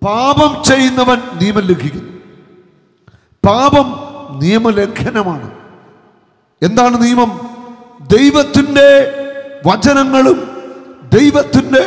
പാപം ചെയ്യുന്നവൻ നിയമം ലംഘിക്കുന്നു പാപം നിയമലംഘനമാണ് എന്താണ് നിയമം ദൈവത്തിൻ്റെ വചനങ്ങളും ദൈവത്തിൻ്റെ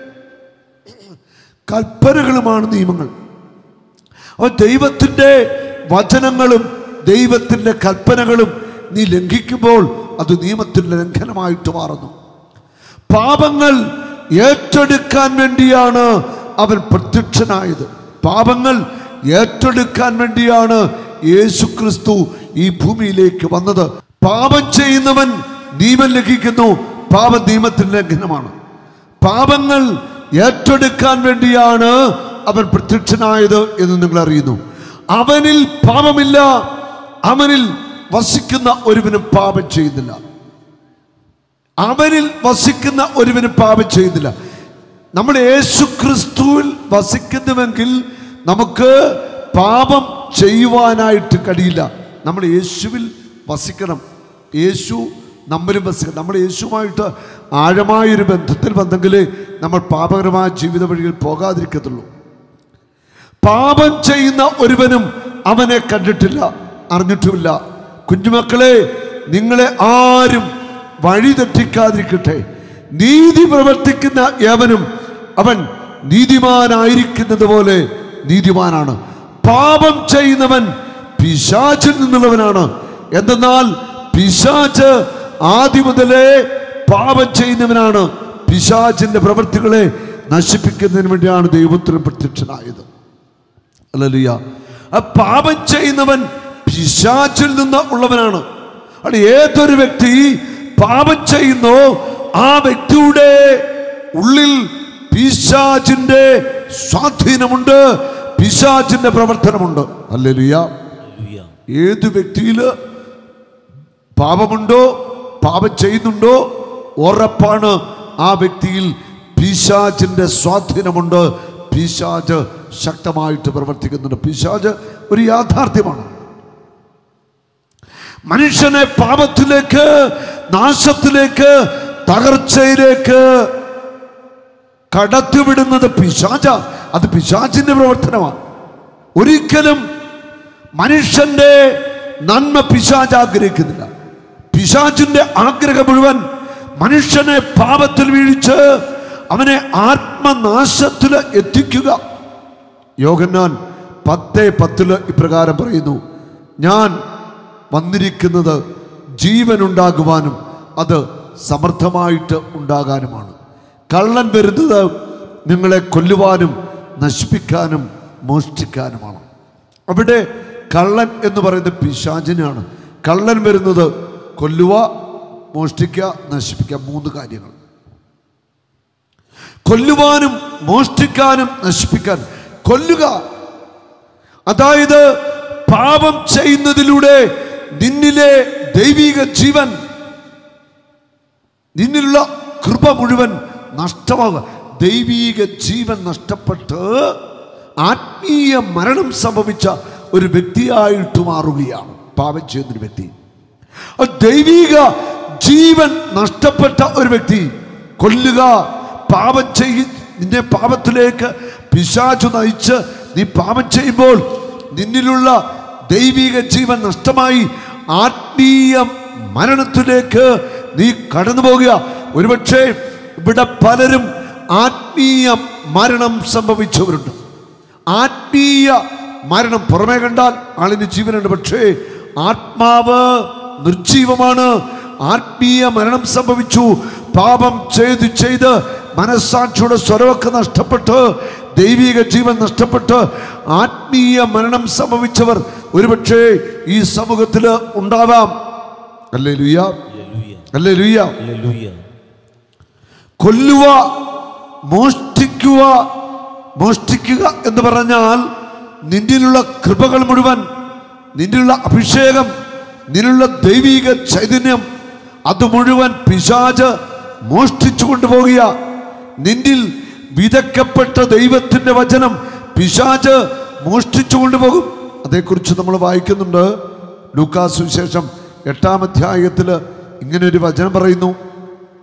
കൽപ്പനകളുമാണ് നിയമങ്ങൾ അപ്പോൾ ദൈവത്തിൻ്റെ വചനങ്ങളും ദൈവത്തിൻ്റെ കൽപ്പനകളും നീ ലംഘിക്കുമ്പോൾ അത് നിയമത്തിൻ്റെ ലംഘനമായിട്ട് മാറുന്നു പാപങ്ങൾ ഏറ്റെടുക്കാൻ വേണ്ടിയാണ് അവൻ പ്രത്യക്ഷനായത് പാപങ്ങൾ ഏറ്റെടുക്കാൻ വേണ്ടിയാണ് യേശു ക്രിസ്തു ഈ ഭൂമിയിലേക്ക് വന്നത് പാപം ചെയ്യുന്നവൻ നിയമം ലംഘിക്കുന്നു പാപം നിയമത്തിൻ്റെ ലംഘനമാണ് പാപങ്ങൾ ഏറ്റെടുക്കാൻ വേണ്ടിയാണ് അവൻ പ്രത്യക്ഷനായത് എന്ന് നിങ്ങൾ അറിയുന്നു അവനിൽ പാപമില്ല അവനിൽ വസിക്കുന്ന ഒരുവനും പാപം ചെയ്യുന്നില്ല അവനിൽ വസിക്കുന്ന ഒരുവനും പാപം ചെയ്യുന്നില്ല നമ്മൾ യേശു ക്രിസ്തുവിൽ വസിക്കുന്നുവെങ്കിൽ നമുക്ക് പാപം ചെയ്യുവാനായിട്ട് കഴിയില്ല നമ്മൾ യേശുവിൽ വസിക്കണം യേശു നമ്മിലും വസിക്കണം നമ്മൾ യേശുവുമായിട്ട് ആഴമായൊരു ബന്ധത്തിൽ വന്നെങ്കിലേ നമ്മൾ പാപകരമായ ജീവിത വഴിയിൽ പോകാതിരിക്കത്തുള്ളൂ പാപം ചെയ്യുന്ന ഒരുവനും അവനെ കണ്ടിട്ടില്ല അറിഞ്ഞിട്ടുമില്ല കുഞ്ഞുമക്കളെ നിങ്ങളെ ആരും വഴി തെറ്റിക്കാതിരിക്കട്ടെ നീതി പ്രവർത്തിക്കുന്ന ഏവനും അവൻ നീതിമാനായിരിക്കുന്നത് പോലെ നീതിമാനാണ് പാപം ചെയ്യുന്നവൻ പിശാചിൽ നിന്നുള്ളവനാണ് എന്തെന്നാൽ പിശാച് ആദ്യം മുതലേ പാപം ചെയ്യുന്നവനാണ് പിശാചിന്റെ പ്രവൃത്തികളെ നശിപ്പിക്കുന്നതിന് വേണ്ടിയാണ് ദൈവത്തിന് പ്രത്യക്ഷനായത് അല്ലല്ലിയ ആ പാപം ചെയ്യുന്നവൻ പിശാചിൽ നിന്ന് ഉള്ളവനാണ് അത് ഏതൊരു വ്യക്തി പാപം ചെയ്യുന്നോ ആ വ്യക്തിയുടെ ഉള്ളിൽ പിശാചിന്റെ സ്വാധീനമുണ്ട് പിശാചിന്റെ പ്രവർത്തനമുണ്ട് അല്ലല്ലിയ ഹല്ലേലൂയ. ഏത് വ്യക്തിയിൽ പാപമുണ്ടോ പാപം ചെയ്യുന്നുണ്ടോ ഉറപ്പാണ് ആ വ്യക്തിയിൽ പിശാചിന്റെ സ്വാധീനമുണ്ട് പിശാജ് ശക്തമായിട്ട് പ്രവർത്തിക്കുന്നുണ്ട് പിശാജ് ഒരു യാഥാർത്ഥ്യമാണ് മനുഷ്യനെ പാപത്തിലേക്ക് നാശത്തിലേക്ക് തകർച്ചയിലേക്ക് കടത്തിവിടുന്നത് പിശാച അത് പിശാചിന്റെ പ്രവർത്തനമാണ് ഒരിക്കലും മനുഷ്യന്റെ നന്മ പിശാച് ആഗ്രഹിക്കുന്നില്ല പിശാചിന്റെ ആഗ്രഹം മുഴുവൻ മനുഷ്യനെ പാപത്തിൽ വീഴിച്ച് അവനെ ആത്മനാശത്തിൽ എത്തിക്കുക യോഗന്നാൻ പത്ത് പത്തില് ഇപ്രകാരം പറയുന്നു ഞാൻ വന്നിരിക്കുന്നത് ജീവനുണ്ടാകുവാനും അത് സമർത്ഥമായിട്ട് ഉണ്ടാകാനുമാണ് കള്ളൻ വരുന്നത് നിങ്ങളെ കൊല്ലുവാനും നശിപ്പിക്കാനും മോഷ്ടിക്കാനുമാണ് അവിടെ കള്ളൻ എന്ന് പറയുന്നത് പിശാചിനാണ് കള്ളൻ വരുന്നത് കൊല്ലുക മോഷ്ടിക്കുക നശിപ്പിക്കുക മൂന്ന് കാര്യങ്ങൾ കൊല്ലുവാനും മോഷ്ടിക്കാനും നശിപ്പിക്കാൻ കൊല്ലുക അതായത് പാപം ചെയ്യുന്നതിലൂടെ നിന്നിലെ ദൈവിക ജീവൻ നിന്നിലുള്ള കൃപ മുഴുവൻ നഷ്ടമാകുക ദൈവീക ജീവൻ നഷ്ടപ്പെട്ട് ആത്മീയ മരണം സംഭവിച്ച ഒരു വ്യക്തിയായിട്ട് മാറുകയാണ് പാപം ചെയ്യുന്നൊരു വ്യക്തി ആ ദൈവീക ജീവൻ നഷ്ടപ്പെട്ട ഒരു വ്യക്തി കൊല്ലുക പാപം ചെയ്യ നിന്നെ പാപത്തിലേക്ക് പിശാചു നയിച്ച് നീ പാപം ചെയ്യുമ്പോൾ നിന്നിലുള്ള ദൈവിക ജീവൻ നഷ്ടമായി ആത്മീയ മരണത്തിലേക്ക് നീ കടന്നു പോകുക ഒരുപക്ഷെ ഇവിടെ പലരും ആത്മീയ മരണം സംഭവിച്ചവരുണ്ട് ആത്മീയ മരണം പുറമേ കണ്ടാൽ ആളിന് ജീവനുണ്ട് പക്ഷേ ആത്മാവ് നിർജീവമാണ് ആത്മീയ മരണം സംഭവിച്ചു പാപം ചെയ്ത് ചെയ്ത് മനസ്സാക്ഷിയുടെ സ്വരമൊക്കെ നഷ്ടപ്പെട്ട് ദൈവിക ജീവൻ നഷ്ടപ്പെട്ട് ആത്മീയ മരണം സംഭവിച്ചവർ ഒരുപക്ഷെ ഈ സമൂഹത്തിൽ ഉണ്ടാവാം അല്ലേ ലുയ്യ ഹല്ലേലൂയ. അല്ലേ ലുയ്യ ഹല്ലേലൂയ. കൊല്ലുക മോഷ്ടിക്കുക മോഷ്ടിക്കുക എന്ന് പറഞ്ഞാൽ നിന്നിലുള്ള കൃപകൾ മുഴുവൻ നിന്നിലുള്ള അഭിഷേകം നിന്നുള്ള ദൈവിക ചൈതന്യം അത് മുഴുവൻ പിശാച് മോഷ്ടിച്ചു കൊണ്ടുപോകുക നിന്നിൽ വിതക്കപ്പെട്ട ദൈവത്തിന്റെ വചനം പിശാച് മോഷ്ടിച്ചു കൊണ്ടുപോകും അതേക്കുറിച്ച് നമ്മൾ വായിക്കുന്നുണ്ട് ലൂക്കാസ് വിശേഷം എട്ടാം അധ്യായത്തിൽ ഇങ്ങനെ ഒരു വചനം പറയുന്നു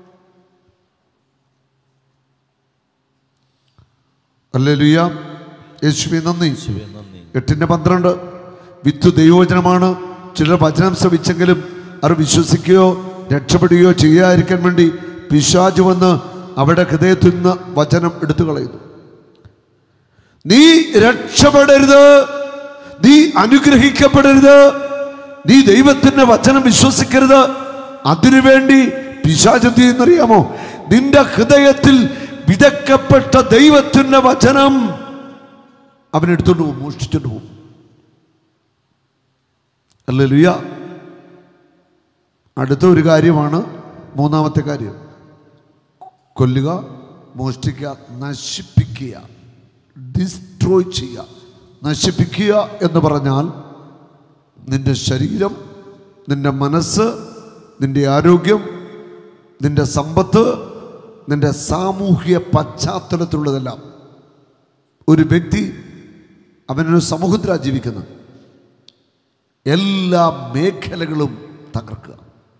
അല്ലേലുയ്യ യേശുവെ നന്ദി യേശുവേ നന്ദി എട്ടിൻ്റെ പന്ത്രണ്ട് വിത്ത് ദൈവവചനമാണ് ചിലർ വചനം ശ്രവിച്ചെങ്കിലും അവർ വിശ്വസിക്കുകയോ രക്ഷപ്പെടുകയോ ചെയ്യാതിരിക്കാൻ വേണ്ടി പിശാജ് വന്ന് അവിടെ ഹൃദയത്തിൽ നിന്ന് വചനം എടുത്തു കളയുന്നു നീ രക്ഷപ്പെടരുത് നീ അനുഗ്രഹിക്കപ്പെടരുത് നീ ദൈവത്തിന്റെ വചനം വിശ്വസിക്കരുത് അതിനുവേണ്ടി പിശാചന്തി എന്നറിയാമോ നിന്റെ ഹൃദയത്തിൽ വിതക്കപ്പെട്ട ദൈവത്തിന്റെ വചനം അവൻ എടുത്തോണ്ട് പോകും മോഷ്ടിച്ചോണ്ട് പോകും അല്ലേ ലുയ അടുത്ത ഒരു കാര്യമാണ് മൂന്നാമത്തെ കാര്യം കൊല്ലുക മോഷ്ടിക്കുക നശിപ്പിക്കുക ഡിസ്ട്രോയ് ചെയ്യുക നശിപ്പിക്കുക എന്ന് പറഞ്ഞാൽ നിന്റെ ശരീരം നിന്റെ മനസ്സ് നിന്റെ ആരോഗ്യം നിന്റെ സമ്പത്ത് നിന്റെ സാമൂഹിക പശ്ചാത്തലത്തിലുള്ളതെല്ലാം ഒരു വ്യക്തി അവനൊരു സമൂഹത്തിലാണ് ജീവിക്കുന്നത് എല്ലാ മേഖലകളും തകർക്കുക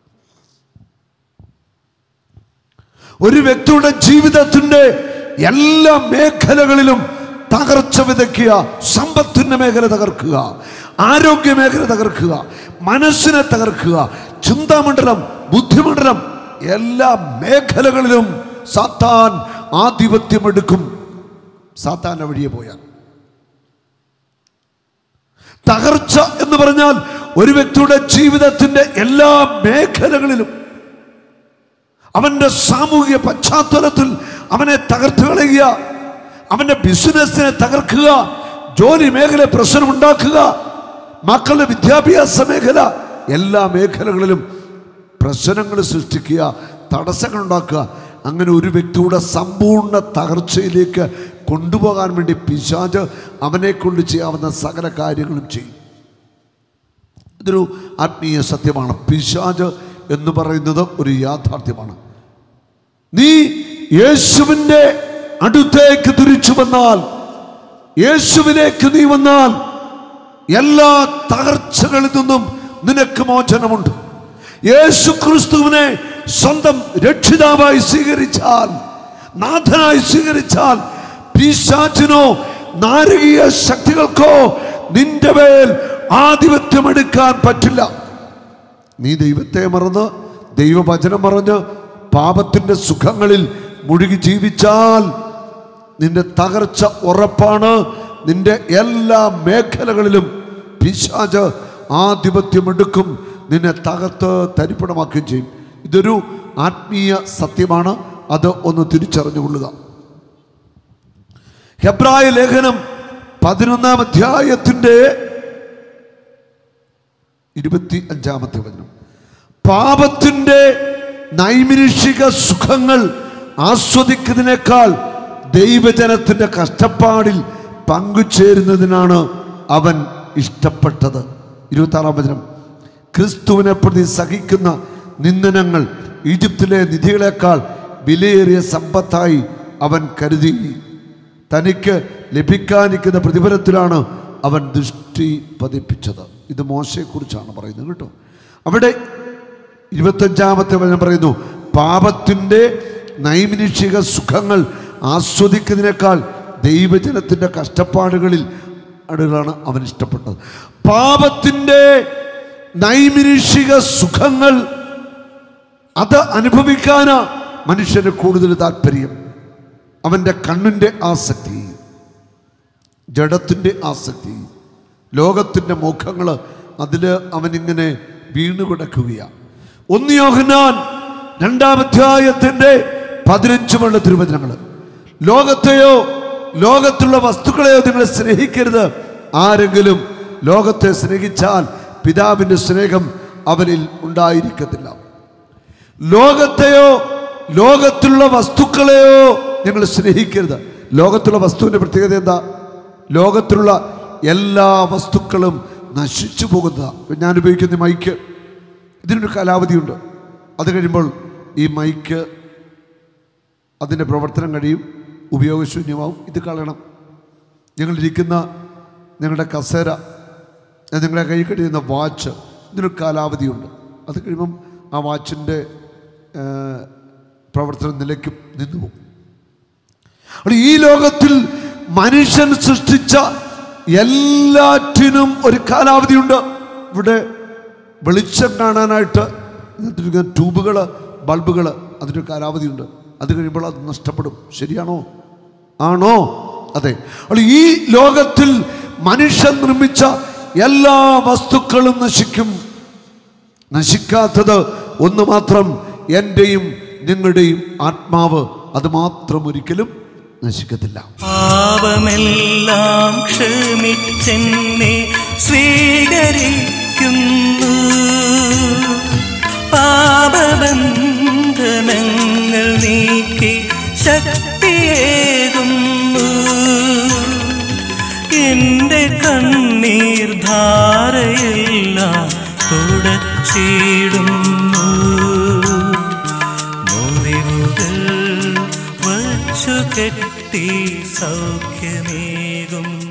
ഒരു വ്യക്തിയുടെ ജീവിതത്തിന്റെ എല്ലാ മേഖലകളിലും തകർച്ച വിതയ്ക്കുക സമ്പത്തിന്റെ മേഖല തകർക്കുക ആരോഗ്യ മേഖല തകർക്കുക മനസ്സിനെ തകർക്കുക ചിന്താമണ്ഡലം ബുദ്ധിമണ്ഡലം എല്ലാ മേഖലകളിലും സാത്താൻ ആധിപത്യമെടുക്കും സാത്താന്റെ വഴിയെ പോയാൽ തകർച്ച എന്ന് പറഞ്ഞാൽ ഒരു വ്യക്തിയുടെ ജീവിതത്തിന്റെ എല്ലാ മേഖലകളിലും അവന്റെ സാമൂഹിക പശ്ചാത്തലത്തിൽ അവനെ തകർത്ത് കളയുക അവന്റെ ബിസിനസ്സിനെ തകർക്കുക ജോലി മേഖല പ്രശ്നമുണ്ടാക്കുക മക്കളുടെ വിദ്യാഭ്യാസ മേഖല എല്ലാ മേഖലകളിലും പ്രശ്നങ്ങൾ സൃഷ്ടിക്കുക തടസ്സങ്ങൾ ഉണ്ടാക്കുക അങ്ങനെ ഒരു വ്യക്തിയുടെ സമ്പൂർണ്ണ തകർച്ചയിലേക്ക് കൊണ്ടുപോകാൻ വേണ്ടി പിശാജ് അവനെ കൊണ്ട് ചെയ്യാവുന്ന സകല കാര്യങ്ങളും ചെയ്യും ഇതൊരു ആത്മീയ സത്യമാണ് പിശാജ് എന്ന് പറയുന്നത് ഒരു യാഥാർത്ഥ്യമാണ് നീ യേശുവിൻ്റെ അടുത്തേക്ക് തിരിച്ചു വന്നാൽ യേശുവിലേക്ക് നീ വന്നാൽ എല്ലാ തകർച്ചകളിൽ നിന്നും നിനക്ക് മോചനമുണ്ട് യേശു ക്രിസ്തുവിനെ സ്വന്തം രക്ഷിതാവായി സ്വീകരിച്ചാൽ നാഥനായി സ്വീകരിച്ചാൽ പിശാചിനോ നാരകീയ ശക്തികൾക്കോ നിന്റെ മേൽ ആധിപത്യമെടുക്കാൻ പറ്റില്ല നീ ദൈവത്തെ മറന്ന് ദൈവവചനം മറഞ്ഞ് പാപത്തിന്റെ സുഖങ്ങളിൽ മുഴുകി ജീവിച്ചാൽ നിന്റെ തകർച്ച ഉറപ്പാണ് നിന്റെ എല്ലാ മേഖലകളിലും പിശാച് ആധിപത്യമെടുക്കും നിന്നെ തകർത്ത് തരിപ്പണമാക്കുകയും ചെയ്യും ഇതൊരു ആത്മീയ സത്യമാണ് അത് ഒന്ന് തിരിച്ചറിഞ്ഞുകൊള്ളുക ഹെബ്രായ ലേഖനം പതിനൊന്നാം അധ്യായത്തിൻ്റെ ഇരുപത്തി അഞ്ചാമത്തെ വചനം പാപത്തിൻ്റെ നൈമിഷിക സുഖങ്ങൾ ആസ്വദിക്കുന്നതിനേക്കാൾ ദൈവജനത്തിൻ്റെ കഷ്ടപ്പാടിൽ പങ്കുചേരുന്നതിനാണ് അവൻ ഇഷ്ടപ്പെട്ടത് ഇരുപത്താറാം വചനം ക്രിസ്തുവിനെ പ്രതി സഹിക്കുന്ന നിന്ദനങ്ങൾ ഈജിപ്തിലെ നിധികളെക്കാൾ വിലയേറിയ സമ്പത്തായി അവൻ കരുതി തനിക്ക് ലഭിക്കാനിരിക്കുന്ന പ്രതിഫലത്തിലാണ് അവൻ ദൃഷ്ടി പതിപ്പിച്ചത് ഇത് മോശയെക്കുറിച്ചാണ് പറയുന്നത് കേട്ടോ അവിടെ ഇരുപത്തഞ്ചാമത്തെ വചനം പറയുന്നു പാപത്തിൻ്റെ നൈമിനിഷിക സുഖങ്ങൾ ആസ്വദിക്കുന്നതിനേക്കാൾ ദൈവജനത്തിൻ്റെ കഷ്ടപ്പാടുകളിൽ അടുകളാണ് അവൻ ഇഷ്ടപ്പെട്ടത് പാപത്തിൻ്റെ നൈമിനിഷിക സുഖങ്ങൾ അത് അനുഭവിക്കാനാ മനുഷ്യന് കൂടുതൽ താല്പര്യം അവൻ്റെ കണ്ണിൻ്റെ ആസക്തി ജഡത്തിൻ്റെ ആസക്തി ലോകത്തിൻ്റെ മുഖങ്ങൾ അതിൽ അവനിങ്ങനെ വീണുകിടക്കുകയാണ് ഒന്ന് യോഹന്നാൻ രണ്ടാം അധ്യായത്തിൻ്റെ പതിനഞ്ച് വെള്ള തിരുവചനങ്ങൾ ലോകത്തെയോ ലോകത്തുള്ള വസ്തുക്കളെയോ നിങ്ങൾ സ്നേഹിക്കരുത് ആരെങ്കിലും ലോകത്തെ സ്നേഹിച്ചാൽ പിതാവിൻ്റെ സ്നേഹം അവനിൽ ഉണ്ടായിരിക്കത്തില്ല ലോകത്തെയോ ലോകത്തിലുള്ള വസ്തുക്കളെയോ നിങ്ങൾ സ്നേഹിക്കരുത് ലോകത്തുള്ള വസ്തുവിൻ്റെ പ്രത്യേകത എന്താ ലോകത്തിലുള്ള എല്ലാ വസ്തുക്കളും നശിച്ചു പോകുന്നതാണ് ഞാൻ ഉപയോഗിക്കുന്ന ഈ മൈക്ക് ഇതിനൊരു കാലാവധിയുണ്ട് അത് കഴിയുമ്പോൾ ഈ മൈക്ക് അതിൻ്റെ പ്രവർത്തനം കഴിയും ഉപയോഗശൂന്യമാവും ഇത് കളയണം ഞങ്ങളിരിക്കുന്ന ഞങ്ങളുടെ കസേര ഞാൻ നിങ്ങളെ കൈ കഴിയുന്ന വാച്ച് ഇതിനൊരു കാലാവധിയുണ്ട് അത് കഴിയുമ്പം ആ വാച്ചിൻ്റെ പ്രവർത്തനം നിലയ്ക്കും നിന്നു പോകും അപ്പോൾ ഈ ലോകത്തിൽ മനുഷ്യൻ സൃഷ്ടിച്ച സൃഷ്ടിച്ച എല്ലാറ്റിനും ഒരു കാലാവധിയുണ്ട് ഇവിടെ വെളിച്ചം കാണാനായിട്ട് ഇതിനകത്തിരിക്കുന്ന ട്യൂബുകൾ ബൾബുകൾ അതിൻ്റെ കാലാവധിയുണ്ട് അത് കഴിയുമ്പോൾ അത് നഷ്ടപ്പെടും ശരിയാണോ ആണോ അതെ അപ്പോൾ ഈ ലോകത്തിൽ മനുഷ്യൻ നിർമ്മിച്ച എല്ലാ വസ്തുക്കളും നശിക്കും നശിക്കാത്തത് ഒന്ന് മാത്രം എൻ്റെയും നിങ്ങളുടെയും ആത്മാവ് അത് മാത്രം ഒരിക്കലും നശിക്കത്തില്ല പാപമെല്ലാം ക്ഷമിച്ചെന്നെ സ്വീകരിക്കുന്നു പാപബന്ധനങ്ങൾ നീക്കി ശക്തിയേകുന്നു എന്റെ കണ്ണീർ ധാരയെല്ലാം തുടച്ചിടുന്നു മുറിവുകൾ വച്ചു കെട്ടി സൗഖ്യമേകും